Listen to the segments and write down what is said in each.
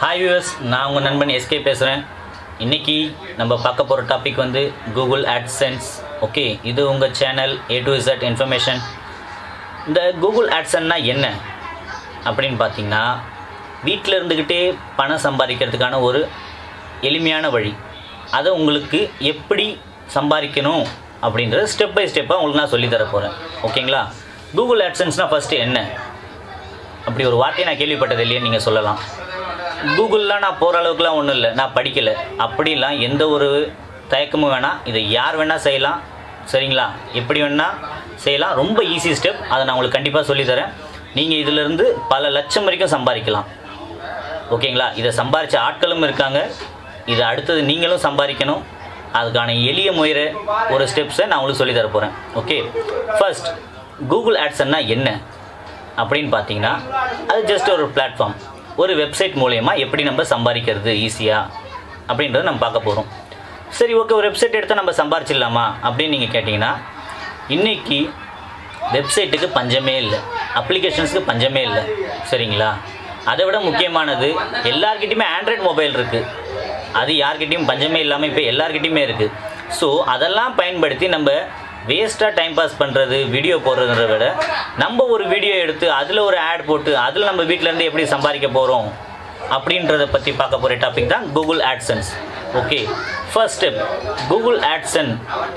hi viewers நான் உங்கள் நண்பன் எஸ்கே பேசுகிறேன் இன்றைக்கி நம்ம பார்க்க போகிற டாபிக் வந்து கூகுள் AdSense ஓகே இது உங்கள் channel A to Z information இந்த கூகுள் ஆட்சன்னா என்ன அப்படின்னு பார்த்தீங்கன்னா வீட்டில் இருந்துக்கிட்டே பணம் சம்பாதிக்கிறதுக்கான ஒரு எளிமையான வழி அதை உங்களுக்கு எப்படி சம்பாதிக்கணும் அப்படின்றத ஸ்டெப் பை ஸ்டெப்பாக உங்களுக்கு நான் சொல்லித் தர போகிறேன் ஓகேங்களா கூகுள் ஆட்சன்ஸ்னால் ஃபஸ்ட்டு என்ன அப்படி ஒரு வார்த்தையை நான் கேள்விப்பட்டது இல்லையே நீங்கள் சொல்லலாம் கூகுள்லாம் நான் போகிற அளவுக்குலாம் ஒன்றும் இல்லை நான் படிக்கலை அப்படிலாம் எந்த ஒரு தயக்கமும் வேணாம் இதை யார் வேணால் செய்யலாம் சரிங்களா எப்படி வேணால் செய்யலாம் ரொம்ப ஈஸி ஸ்டெப் அதை நான் உங்களுக்கு கண்டிப்பாக சொல்லித்தரேன் நீங்கள் இதிலிருந்து பல லட்சம் வரைக்கும் சம்பாதிக்கலாம் ஓகேங்களா இதை சம்பாரித்த ஆட்களும் இருக்காங்க இதை அடுத்தது நீங்களும் சம்பாதிக்கணும் அதுக்கான எளிய முயற ஒரு ஸ்டெப்ஸை நான் உங்களுக்கு சொல்லித் தர போகிறேன் ஓகே ஃபர்ஸ்ட் கூகுள் ஆட்ஸ்ன்னா என்ன அப்படின்னு பார்த்தீங்கன்னா அது ஜஸ்ட் ஒரு பிளாட்ஃபார்ம் ஒரு வெப்சைட் மூலயமா எப்படி நம்ம சம்பாதிக்கிறது ஈஸியாக அப்படின்றத நம்ம பார்க்க போகிறோம் சரி ஓகே ஒரு வெப்சைட் எடுத்தால் நம்ம சம்பாரிச்சிடலாமா அப்படின்னு நீங்கள் கேட்டிங்கன்னா இன்றைக்கி வெப்சைட்டுக்கு பஞ்சமே இல்லை அப்ளிகேஷன்ஸுக்கு பஞ்சமே இல்லை சரிங்களா அதை விட முக்கியமானது எல்லார்கிட்டையுமே ஆண்ட்ராய்ட் மொபைல் இருக்குது அது யார்கிட்டயும் பஞ்சமே இல்லாமல் இப்போ எல்லார்கிட்டையுமே இருக்குது ஸோ அதெல்லாம் பயன்படுத்தி நம்ம வேஸ்ட்டாக டைம் பாஸ் பண்ணுறது வீடியோ போடுறதை விட நம்ம ஒரு வீடியோ எடுத்து அதில் ஒரு ஆட் போட்டு அதில் நம்ம வீட்டிலேருந்து எப்படி சம்பாதிக்க போகிறோம் அப்படின்றத பற்றி பார்க்க போகிற டாபிக் தான் Google AdSense okay first step Google AdSense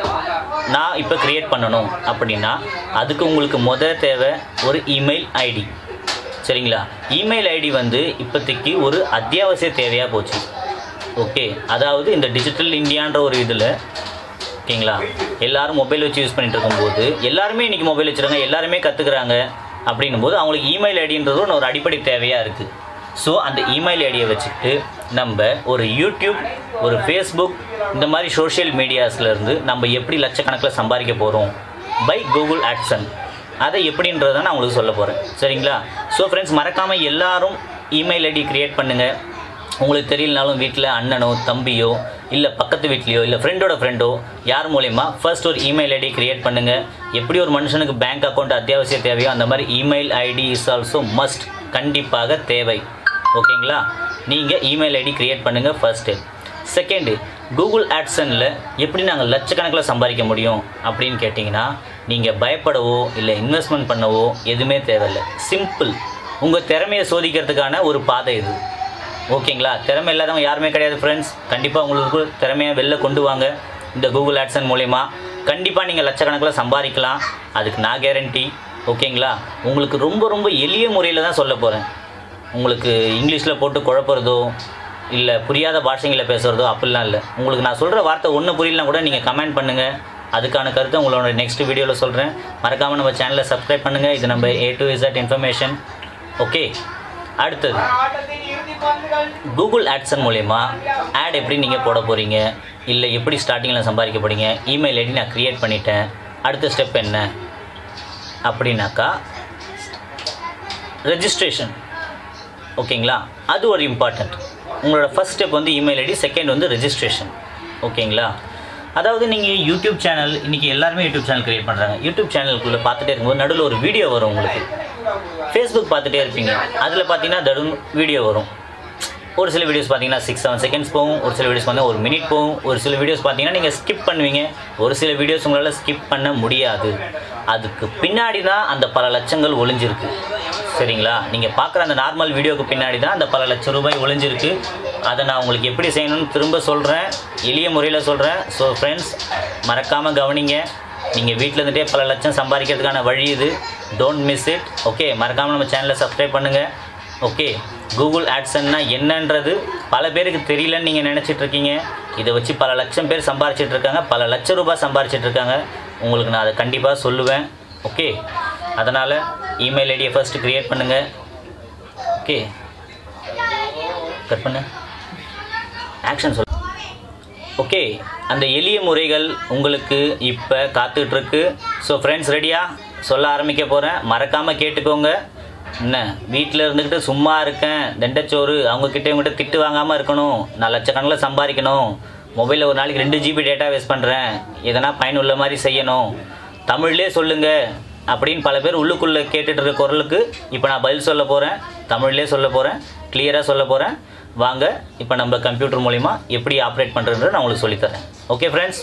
நான் இப்போ க்ரியேட் பண்ணணும் அப்படின்னா அதுக்கு உங்களுக்கு முத தேவை ஒரு இமெயில் ஐடி சரிங்களா இமெயில் ஐடி வந்து இப்போதைக்கு ஒரு அத்தியாவசிய தேவையாக போச்சு ஓகே அதாவது இந்த டிஜிட்டல் இந்தியான்ற ஒரு இதில் ஓகேங்களா எல்லாரும் மொபைல் வச்சு யூஸ் பண்ணிட்டு இருக்கும்போது எல்லாருமே இன்றைக்கி மொபைல் வச்சுருக்காங்க எல்லாருமே கற்றுக்குறாங்க அப்படின்னும் போது அவங்களுக்கு இமெயில் ஐடின்றது ஒன்று ஒரு அடிப்படை தேவையாக இருக்குது ஸோ அந்த இமெயில் ஐடியை வச்சுட்டு நம்ம ஒரு யூடியூப் ஒரு ஃபேஸ்புக் இந்த மாதிரி சோஷியல் மீடியாஸ்லேருந்து நம்ம எப்படி லட்சக்கணக்கில் சம்பாதிக்க போகிறோம் பை கூகுள் ஆட்சன் அதை எப்படின்றத நான் உங்களுக்கு சொல்ல போகிறேன் சரிங்களா ஸோ ஃப்ரெண்ட்ஸ் மறக்காமல் எல்லாரும் இமெயில் ஐடி க்ரியேட் பண்ணுங்கள் உங்களுக்கு தெரியலனாலும் வீட்டில் அண்ணனோ தம்பியோ இல்லை பக்கத்து வீட்லேயோ இல்லை ஃப்ரெண்டோட ஃப்ரெண்டோ யார் மூலயமா ஃபர்ஸ்ட் ஒரு இமெயில் ஐடி க்ரியேட் பண்ணுங்கள் எப்படி ஒரு மனுஷனுக்கு பேங்க் அக்கௌண்ட் அத்தியாவசிய தேவையோ அந்த மாதிரி email ID is also must கண்டிப்பாக தேவை ஓகேங்களா நீங்கள் இமெயில் ஐடி க்ரியேட் பண்ணுங்கள் ஃபர்ஸ்ட்டு செகண்டு கூகுள் ஆட்சனில் எப்படி நாங்கள் லட்சக்கணக்கில் சம்பாதிக்க முடியும் அப்படின்னு கேட்டிங்கன்னா நீங்கள் பயப்படவோ இல்லை இன்வெஸ்ட்மெண்ட் பண்ணவோ எதுவுமே தேவையில்லை சிம்பிள் உங்கள் திறமையை சோதிக்கிறதுக்கான ஒரு பாதை இது ஓகேங்களா திறமை இல்லாதவங்க யாருமே கிடையாது ஃப்ரெண்ட்ஸ் கண்டிப்பாக உங்களுக்கு திறமையை வெளில கொண்டு வாங்க இந்த கூகுள் ஆட்சன் மூலயமா கண்டிப்பாக நீங்கள் லட்சக்கணக்கில் சம்பாதிக்கலாம் அதுக்கு நான் கேரண்டி ஓகேங்களா உங்களுக்கு ரொம்ப ரொம்ப எளிய முறையில் தான் சொல்ல போகிறேன் உங்களுக்கு இங்கிலீஷில் போட்டு குழப்புறதோ இல்லை புரியாத பாஷைங்களில் பேசுகிறதோ அப்படிலாம் இல்லை உங்களுக்கு நான் சொல்கிற வார்த்தை ஒன்று புரியலனா கூட நீங்கள் கமெண்ட் பண்ணுங்கள் அதுக்கான கருத்தை உங்களோட நெக்ஸ்ட் வீடியோவில் சொல்கிறேன் மறக்காமல் நம்ம சேனலை சப்ஸ்கிரைப் பண்ணுங்கள் இது நம்ம A to Z information okay அடுத்தது கூகுள் ஆட்சன் மூலயமா ஆட் எப்படி நீங்கள் போட போகிறீங்க இல்லை எப்படி ஸ்டார்டிங்கில் சம்பாதிக்க போகிறீங்க இமெயில் ஐடி நான் க்ரியேட் பண்ணிட்டேன் அடுத்த ஸ்டெப் என்ன அப்படின்னாக்கா ரெஜிஸ்ட்ரேஷன் ஓகேங்களா அது ஒரு இம்பார்ட்டண்ட் உங்களோட ஃபஸ்ட் ஸ்டெப் வந்து இமெயில் ஐடி செகண்ட் வந்து ரெஜிஸ்ட்ரேஷன் ஓகேங்களா அதாவது நீங்கள் யூடியூப் சேனல் இன்றைக்கி எல்லாருமே யூடியூப் சேனல் க்ரியேட் பண்ணுறாங்க யூடியூப் சேனலுக்குள்ளே பார்த்துட்டே இருக்கும்போது நடுவில் ஒரு வீடியோ வரும் உங்களுக்கு ஃபேஸ்புக் பார்த்துட்டே இருப்பீங்க அதில் பார்த்தீங்கன்னா தடும் வீடியோ வரும் ஒரு சில வீடியோஸ் பார்த்தீங்கன்னா சிக்ஸ் செவன் செகண்ட்ஸ் போகும் ஒரு சில வீடியோஸ் பார்த்தீங்கன்னா ஒரு மினிட் போகும் ஒரு சில வீடியோஸ் பார்த்தீங்கன்னா நீங்கள் ஸ்கிப் பண்ணுவீங்க ஒரு சில வீடியோஸ் உங்களால் ஸ்கிப் பண்ண முடியாது அதுக்கு பின்னாடி தான் அந்த பல லட்சங்கள் ஒளிஞ்சிருக்கு சரிங்களா நீங்கள் பார்க்குற அந்த நார்மல் வீடியோக்கு பின்னாடி தான் அந்த பல லட்சம் ரூபாய் ஒளிஞ்சிருக்கு அதை நான் உங்களுக்கு எப்படி செய்யணும்னு திரும்ப சொல்கிறேன் எளிய முறையில் சொல்கிறேன் ஸோ ஃப்ரெண்ட்ஸ் மறக்காமல் கவனிங்க நீங்கள் வீட்டில் இருந்துகிட்டே பல லட்சம் சம்பாதிக்கிறதுக்கான வழி இது டோன்ட் மிஸ் இட் ஓகே மறக்காமல் நம்ம சேனலை சப்ஸ்கிரைப் பண்ணுங்கள் ஓகே கூகுள் ஆட்சன்னா என்னன்றது பல பேருக்கு தெரியலன்னு நீங்கள் நினச்சிட்டு இருக்கீங்க இதை வச்சு பல லட்சம் பேர் சம்பாரிச்சிட்டு இருக்காங்க பல லட்ச ரூபாய் சம்பாரிச்சிட்டு இருக்காங்க உங்களுக்கு நான் அதை கண்டிப்பாக சொல்லுவேன் ஓகே அதனால் இமெயில் ஐடியை ஃபஸ்ட்டு க்ரியேட் பண்ணுங்கள் ஓகே கட் பண்ணு ஆக்ஷன் சொல் ஓகே அந்த எளிய முறைகள் உங்களுக்கு இப்போ காத்துட்ருக்கு ஸோ ஃப்ரெண்ட்ஸ் ரெடியா சொல்ல ஆரம்பிக்க போகிறேன் மறக்காமல் கேட்டுக்கோங்க என்ன வீட்டில் இருந்துக்கிட்டு சும்மா இருக்கேன் தண்டச்சோறு அவங்கக்கிட்ட இவங்ககிட்ட திட்டு வாங்காமல் இருக்கணும் நான் லட்சக்கணக்கில் சம்பாதிக்கணும் மொபைலில் ஒரு நாளைக்கு ரெண்டு ஜிபி டேட்டா வேஸ்ட் பண்ணுறேன் எதனா பயனுள்ள மாதிரி செய்யணும் தமிழ்லே சொல்லுங்கள் அப்படின்னு பல பேர் உள்ளுக்குள்ளே கேட்டுட்டு இருக்க குரலுக்கு இப்போ நான் பதில் சொல்ல போகிறேன் தமிழ்லேயே சொல்ல போகிறேன் கிளியராக சொல்ல போகிறேன் வாங்க இப்போ நம்ம கம்ப்யூட்டர் மூலிமா எப்படி ஆப்ரேட் பண்ணுறதுன்ற நான் உங்களுக்கு சொல்லித்தரேன் ஓகே ஃப்ரெண்ட்ஸ்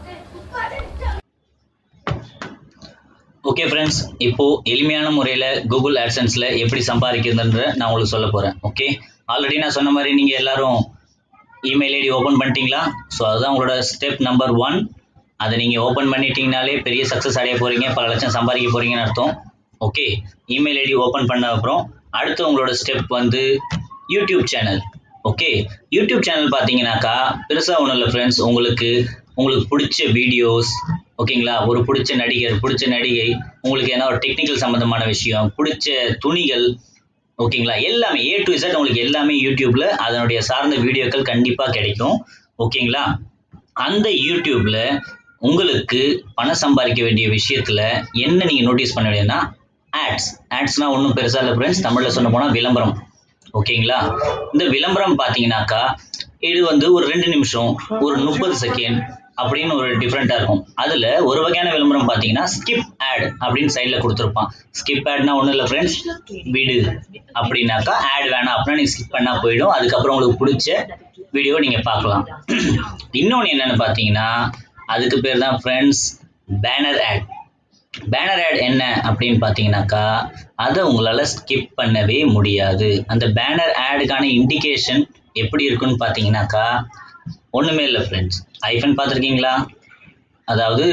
ஓகே ஃப்ரெண்ட்ஸ் இப்போது எளிமையான முறையில் கூகுள் ஆட்சன்ஸில் எப்படி சம்பாதிக்கிறதுன்ற நான் உங்களுக்கு சொல்ல போகிறேன் ஓகே ஆல்ரெடி நான் சொன்ன மாதிரி நீங்கள் எல்லாரும் இமெயில் ஐடி ஓப்பன் பண்ணிட்டீங்களா ஸோ அதுதான் உங்களோட ஸ்டெப் நம்பர் ஒன் அதை நீங்கள் ஓப்பன் பண்ணிட்டீங்கனாலே பெரிய சக்ஸஸ் அடைய போகிறீங்க பல லட்சம் சம்பாதிக்க போகிறீங்கன்னு அர்த்தம் ஓகே இமெயில் ஐடி ஓப்பன் பண்ண அப்புறம் அடுத்து உங்களோட ஸ்டெப் வந்து YouTube channel okay YouTube channel பார்த்தீங்கன்னாக்கா பெருசாக ஒன்றும் இல்லை ஃப்ரெண்ட்ஸ் உங்களுக்கு உங்களுக்கு பிடிச்ச வீடியோஸ் ஓகேங்களா ஒரு பிடிச்ச நடிகர் பிடிச்ச நடிகை உங்களுக்கு ஏன்னா ஒரு டெக்னிக்கல் சம்மந்தமான விஷயம் பிடிச்ச துணிகள் ஓகேங்களா எல்லாமே ஏ டு இசட் உங்களுக்கு எல்லாமே யூடியூப்ல அதனுடைய சார்ந்த வீடியோக்கள் கண்டிப்பாக கிடைக்கும் ஓகேங்களா அந்த யூடியூப்ல உங்களுக்கு பணம் சம்பாதிக்க வேண்டிய விஷயத்துல என்ன நீங்க நோட்டீஸ் பண்ண வேண்டியதுன்னா ஆட்ஸ் ஆட்ஸ்னா ஒன்றும் பெருசா இல்லை ஃப்ரெண்ட்ஸ் தமிழ்ல சொன்ன போனா விளம்பரம் ஓகேங்களா இந்த விளம்பரம் பார்த்தீங்கன்னாக்கா இது வந்து ஒரு ரெண்டு நிமிஷம் ஒரு முப்பது செகண்ட் அப்படின்னு ஒரு டிஃப்ரெண்ட்டாக இருக்கும் அதில் ஒரு வகையான விளம்பரம் பார்த்தீங்கன்னா ஸ்கிப் ஆட் அப்படின்னு சைடில் கொடுத்துருப்பான் ஸ்கிப் ஆட்னா ஒன்றும் இல்லை ஃப்ரெண்ட்ஸ் விடு அப்படின்னாக்கா ஆட் வேணாம் அப்படின்னா நீங்கள் ஸ்கிப் பண்ணால் போயிடும் அதுக்கப்புறம் உங்களுக்கு பிடிச்ச வீடியோ நீங்கள் பார்க்கலாம் இன்னொன்று என்னென்னு பார்த்தீங்கன்னா அதுக்கு பேர் தான் friends banner ad banner ad என்ன அப்படின்னு பார்த்தீங்கன்னாக்கா அதை உங்களால் ஸ்கிப் பண்ணவே முடியாது அந்த பேனர் ஆடுக்கான இண்டிகேஷன் எப்படி இருக்குன்னு பார்த்தீங்கன்னாக்கா ஒன்றுமே இல்லை ஃப்ரெண்ட்ஸ் ஐஃபன் பார்த்துருக்கீங்களா அதாவது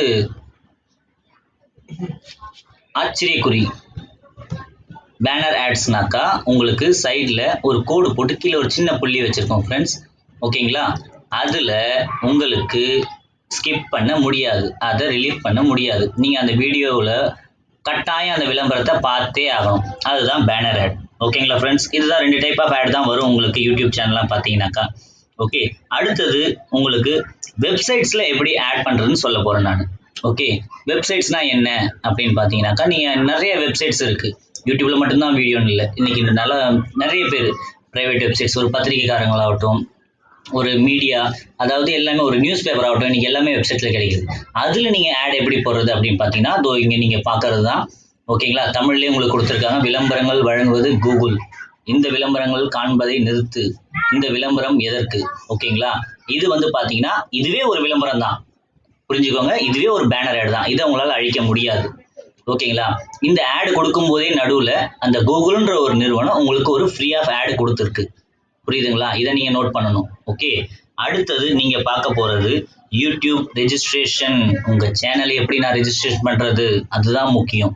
ஆச்சரியக்குறி பேனர் ஆட்ஸ்னாக்கா உங்களுக்கு சைடில் ஒரு கோடு போட்டு கீழே ஒரு சின்ன புள்ளி வச்சுருக்கோம் ஃப்ரெண்ட்ஸ் ஓகேங்களா அதில் உங்களுக்கு ஸ்கிப் பண்ண முடியாது அதை ரிலீவ் பண்ண முடியாது நீங்கள் அந்த வீடியோவில் கட்டாயம் அந்த விளம்பரத்தை பார்த்தே ஆகணும் அதுதான் பேனர் ஆட் ஓகேங்களா ஃப்ரெண்ட்ஸ் இதுதான் ரெண்டு டைப் ஆஃப் ஆட் தான் வரும் உங்களுக்கு யூடியூப் சேனல்லாம் பார்த்தீங்கன்னாக்கா ஓகே அடுத்தது உங்களுக்கு வெப்சைட்ஸில் எப்படி ஆட் பண்ணுறதுன்னு சொல்ல போகிறேன் நான் ஓகே வெப்சைட்ஸ்னால் என்ன அப்படின்னு பார்த்தீங்கன்னாக்கா நீங்கள் நிறைய வெப்சைட்ஸ் இருக்குது யூடியூப்பில் மட்டும்தான் வீடியோன்னு இல்லை இன்றைக்கி நல்லா நிறைய பேர் ப்ரைவேட் வெப்சைட்ஸ் ஒரு பத்திரிகைக்காரங்களாகட்டும் ஒரு மீடியா அதாவது எல்லாமே ஒரு நியூஸ் பேப்பர் ஆகட்டும் இன்னைக்கு எல்லாமே வெப்சைட்டில் கிடைக்குது அதில் நீங்கள் ஆட் எப்படி போடுறது அப்படின்னு பார்த்தீங்கன்னா அதோ இங்கே நீங்கள் பார்க்கறது தான் ஓகேங்களா தமிழ்லேயே உங்களுக்கு கொடுத்துருக்காங்க விளம்பரங்கள் வழங்குவது கூகுள் இந்த விளம்பரங்கள் காண்பதை நிறுத்து இந்த விளம்பரம் எதற்கு ஓகேங்களா இது வந்து பார்த்தீங்கன்னா இதுவே ஒரு விளம்பரம் தான் புரிஞ்சுக்கோங்க இதுவே ஒரு பேனர் ஆட் தான் இதை உங்களால் அழிக்க முடியாது ஓகேங்களா இந்த ஆடு கொடுக்கும் போதே நடுவில் அந்த கூகுள்ன்ற ஒரு நிறுவனம் உங்களுக்கு ஒரு ஃப்ரீ ஆஃப் ஆடு கொடுத்துருக்கு புரியுதுங்களா இதை நீங்கள் நோட் பண்ணணும் ஓகே அடுத்தது நீங்கள் பார்க்க போகிறது யூடியூப் ரெஜிஸ்ட்ரேஷன் உங்கள் சேனலை எப்படி நான் ரெஜிஸ்ட்ரேஷன் பண்ணுறது அதுதான் முக்கியம்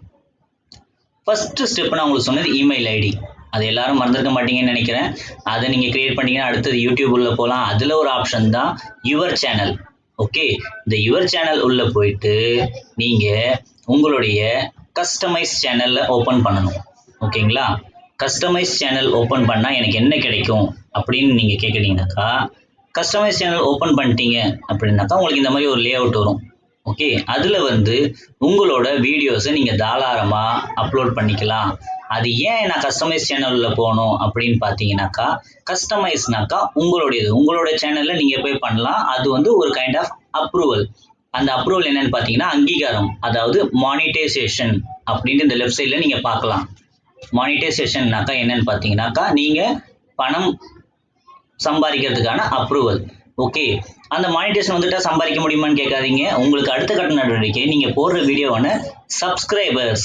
ஃபஸ்ட்டு ஸ்டெப் நான் உங்களுக்கு சொன்னது இமெயில் ஐடி அது எல்லாரும் மறந்துருக்க மாட்டீங்கன்னு நினைக்கிறேன் அதை நீங்கள் கிரியேட் பண்ணீங்கன்னா அடுத்தது யூடியூப் உள்ள போகலாம் அதில் ஒரு ஆப்ஷன் தான் யுவர் சேனல் ஓகே இந்த யுவர் சேனல் உள்ள போயிட்டு நீங்கள் உங்களுடைய கஸ்டமைஸ் சேனலில் ஓப்பன் பண்ணணும் ஓகேங்களா கஸ்டமைஸ் சேனல் ஓப்பன் பண்ணால் எனக்கு என்ன கிடைக்கும் அப்படின்னு நீங்கள் கேட்குறீங்கனாக்கா கஸ்டமைஸ் சேனல் ஓப்பன் பண்ணிட்டீங்க அப்படின்னாக்கா உங்களுக்கு இந்த மாதிரி ஒரு லே அவுட் வரும் ஓகே அதில் வந்து உங்களோட வீடியோஸை நீங்கள் தாராளமாக அப்லோட் பண்ணிக்கலாம் அது ஏன் நான் கஸ்டமைஸ் சேனலில் போகணும் அப்படின்னு பார்த்தீங்கன்னாக்கா கஸ்டமைஸ்னாக்கா உங்களுடையது உங்களோட சேனலில் நீங்கள் போய் பண்ணலாம் அது வந்து ஒரு கைண்ட் ஆஃப் அப்ரூவல் அந்த அப்ரூவல் என்னன்னு பார்த்தீங்கன்னா அங்கீகாரம் அதாவது மானிட்டைசேஷன் அப்படின்ட்டு இந்த லெஃப்ட் சைடில் நீங்கள் பார்க்கலாம் மானிட்டைசேஷன்னாக்கா என்னன்னு பார்த்தீங்கன்னாக்கா நீங்கள் பணம் சம்பாதிக்கிறதுக்கான அப்ரூவல் ஓகே அந்த மானிட்டேஷன் வந்துட்டா சம்பாதிக்க முடியுமான்னு கேட்காதீங்க உங்களுக்கு அடுத்த கட்ட நடவடிக்கை நீங்கள் போடுற வீடியோவான சப்ஸ்கிரைபர்ஸ்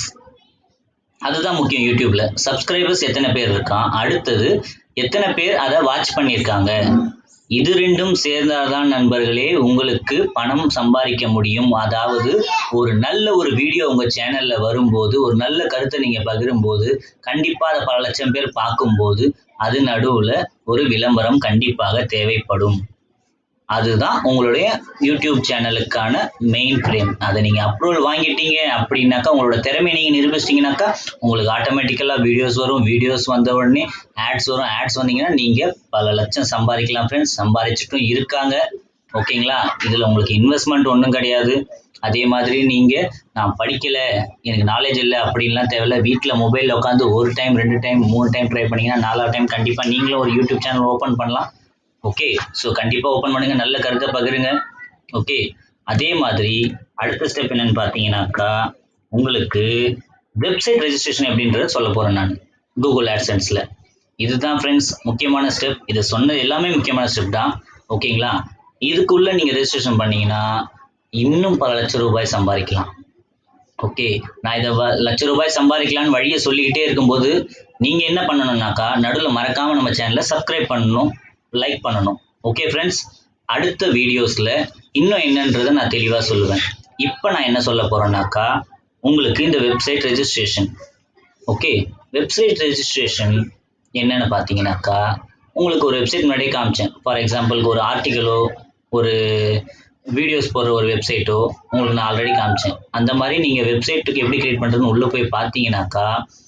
அதுதான் முக்கியம் யூடியூப்ல சப்ஸ்கிரைபர்ஸ் எத்தனை பேர் இருக்கான் அடுத்தது எத்தனை பேர் அதை வாட்ச் பண்ணியிருக்காங்க இது ரெண்டும் சேர்ந்தாதான் நண்பர்களே உங்களுக்கு பணம் சம்பாதிக்க முடியும் அதாவது ஒரு நல்ல ஒரு வீடியோ உங்க சேனல்ல வரும்போது ஒரு நல்ல கருத்தை நீங்க பகிரும்போது கண்டிப்பா அதை பல லட்சம் பேர் பார்க்கும்போது அது நடுவுல ஒரு விளம்பரம் கண்டிப்பாக தேவைப்படும் அதுதான் உங்களுடைய யூடியூப் சேனலுக்கான மெயின் ஃப்ரேம் அதை நீங்கள் அப்ரூவல் வாங்கிட்டீங்க அப்படின்னாக்கா உங்களோட திறமையை நீங்கள் நிரூபிச்சிட்டிங்கனாக்கா உங்களுக்கு ஆட்டோமேட்டிக்கலாக வீடியோஸ் வரும் வீடியோஸ் வந்த உடனே ஆட்ஸ் வரும் ஆட்ஸ் வந்தீங்கன்னா நீங்கள் பல லட்சம் சம்பாதிக்கலாம் ஃப்ரெண்ட்ஸ் சம்பாதிச்சிட்டும் இருக்காங்க ஓகேங்களா இதில் உங்களுக்கு இன்வெஸ்ட்மெண்ட் ஒன்றும் கிடையாது அதே மாதிரி நீங்கள் நான் படிக்கலை எனக்கு நாலேஜ் இல்லை அப்படின்லாம் தேவையில்ல வீட்டில் மொபைலில் உட்காந்து ஒரு டைம் ரெண்டு டைம் மூணு டைம் ட்ரை பண்ணீங்கன்னா நாலாவது டைம் கண்டிப்பாக நீங்களும் ஒரு யூடியூப் சேனல் ஓப்பன் பண்ணலாம் ஓகே ஸோ கண்டிப்பாக ஓப்பன் பண்ணுங்க நல்ல கருத்தை பகிருங்க ஓகே அதே மாதிரி அடுத்த ஸ்டெப் என்னன்னு பார்த்தீங்கன்னாக்கா உங்களுக்கு வெப்சைட் ரெஜிஸ்ட்ரேஷன் எப்படின்றத சொல்ல போகிறேன் நான் கூகுள் ஆட்சன்ஸில் இதுதான் ஃப்ரெண்ட்ஸ் முக்கியமான ஸ்டெப் இது சொன்னது எல்லாமே முக்கியமான ஸ்டெப் தான் ஓகேங்களா இதுக்குள்ளே நீங்கள் ரெஜிஸ்ட்ரேஷன் பண்ணீங்கன்னா இன்னும் பல லட்சம் ரூபாய் சம்பாதிக்கலாம் ஓகே நான் இதை வ- லட்ச ரூபாய் சம்பாதிக்கலாம்னு வழியை சொல்லிக்கிட்டே இருக்கும்போது நீங்கள் என்ன பண்ணணும்னாக்கா நடுவில் மறக்காமல் நம்ம சேனலை சப்ஸ்கிரைப் பண்ணணும் லைக் பண்ணணும் ஓகே ஃப்ரெண்ட்ஸ் அடுத்த வீடியோஸில் இன்னும் என்னன்றதை நான் தெளிவாக சொல்லுவேன் இப்போ நான் என்ன சொல்ல போகிறேன்னாக்கா உங்களுக்கு இந்த website registration okay website registration என்னன்னு பார்த்தீங்கன்னாக்கா உங்களுக்கு ஒரு வெப்சைட் முன்னாடியே காமிச்சேன் ஃபார் எக்ஸாம்பிளுக்கு ஒரு ஆர்டிக்கலோ ஒரு வீடியோஸ் போடுற ஒரு வெப்சைட்டோ உங்களுக்கு நான் ஆல்ரெடி காமிச்சேன் அந்த மாதிரி நீங்கள் வெப்சைட்டுக்கு எப்படி கிரியேட் பண்ணுறதுன்னு உள்ளே போய் பார்த்தீங்கன்னாக்கா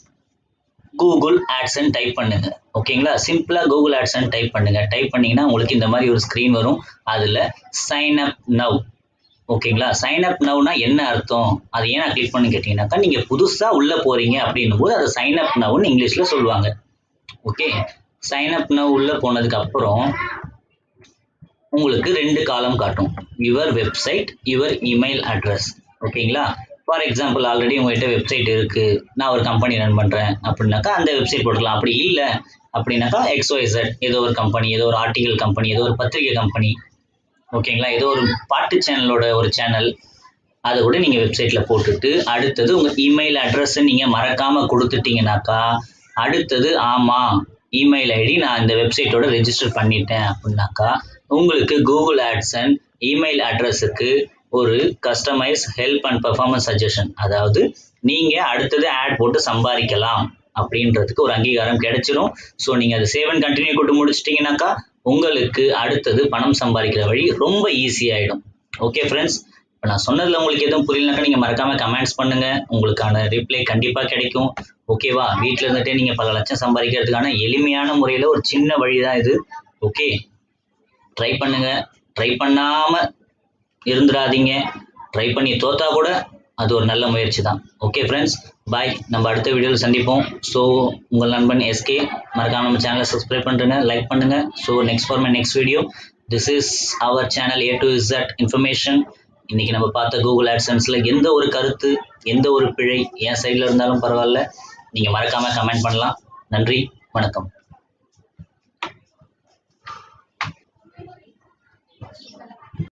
கூகுள் ஆட்ஸன் டைப் பண்ணுங்க ஓகேங்களா சிம்பிளாக கூகுள் ஆட்ஸன் டைப் பண்ணுங்க டைப் பண்ணீங்கன்னா உங்களுக்கு இந்த மாதிரி ஒரு ஸ்க்ரீன் வரும் அதில் சைன் அப் நவ் ஓகேங்களா சைன் அப் நவ்னா என்ன அர்த்தம் அது ஏன் நான் கிளிக் பண்ணி கேட்டிங்கனாக்கா நீங்கள் புதுசாக உள்ளே போகிறீங்க அப்படின்னும் போது அதை சைன் அப் நவ்னு இங்கிலீஷில் சொல்லுவாங்க ஓகே சைன் அப் நவ் உள்ளே போனதுக்கு அப்புறம் உங்களுக்கு ரெண்டு காலம் காட்டும் your website your email address ஓகேங்களா ஃபார் எக்ஸாம்பிள் ஆல்ரெடி உங்ககிட்ட வெப்சைட் இருக்கு நான் ஒரு கம்பெனி ரன் பண்றேன் அப்படின்னாக்கா அந்த வெப்சைட் போட்டுக்கலாம் அப்படி இல்லை அப்படின்னாக்கா எக்ஸ்ஒய்சட் ஏதோ ஒரு கம்பெனி ஏதோ ஒரு ஆர்டிகல் கம்பெனி ஏதோ ஒரு பத்திரிகை கம்பெனி ஓகேங்களா ஏதோ ஒரு பாட்டு சேனலோட ஒரு சேனல் அதை கூட நீங்கள் வெப்சைட்டில் போட்டுட்டு அடுத்தது உங்கள் இமெயில் அட்ரஸை நீங்கள் மறக்காமல் கொடுத்துட்டீங்கனாக்கா அடுத்தது ஆமாம் இமெயில் ஐடி நான் இந்த வெப்சைட்டோட ரெஜிஸ்டர் பண்ணிட்டேன் அப்படின்னாக்கா உங்களுக்கு கூகுள் ஆட்சன் இமெயில் அட்ரஸுக்கு ஒரு customise help and performance suggestion அதாவது நீங்கள் அடுத்தது ஆட் போட்டு சம்பாதிக்கலாம் அப்படின்றதுக்கு ஒரு அங்கீகாரம் கிடைச்சிரும் ஸோ நீங்கள் அதை சேவ் அண்ட் கண்டினியூ கொடுத்து முடிச்சிட்டிங்கனாக்கா உங்களுக்கு அடுத்தது பணம் சம்பாதிக்கிற வழி ரொம்ப ஈஸியாயிடும் ஓகே ஃப்ரெண்ட்ஸ் இப்போ நான் சொன்னதில் உங்களுக்கு எதுவும் புரியலனாக்கா நீங்கள் மறக்காமல் கமெண்ட்ஸ் பண்ணுங்க உங்களுக்கான ரிப்ளை கண்டிப்பாக கிடைக்கும் ஓகேவா வீட்டில் இருந்துகிட்டே நீங்கள் பல லட்சம் சம்பாதிக்கிறதுக்கான எளிமையான முறையில் ஒரு சின்ன வழி தான் இது ஓகே ட்ரை பண்ணுங்க ட்ரை பண்ணாம இருந்துடாதீங்க ட்ரை பண்ணி தோத்தா கூட அது ஒரு நல்ல முயற்சி தான் ஓகே ஃப்ரெண்ட்ஸ் பாய் நம்ம அடுத்த வீடியோவில் சந்திப்போம் ஸோ உங்கள் நண்பன் எஸ்கே மறக்காம நம்ம சேனலை சப்ஸ்கிரைப் பண்ணுங்க லைக் பண்ணுங்க so next for my next video this is our channel A to Z information இன்னைக்கு நம்ம பார்த்த கூகுள் ஆட்சன்ஸில் எந்த ஒரு கருத்து எந்த ஒரு பிழை என் சைடில் இருந்தாலும் பரவாயில்ல நீங்கள் மறக்காம கமெண்ட் பண்ணலாம் நன்றி வணக்கம்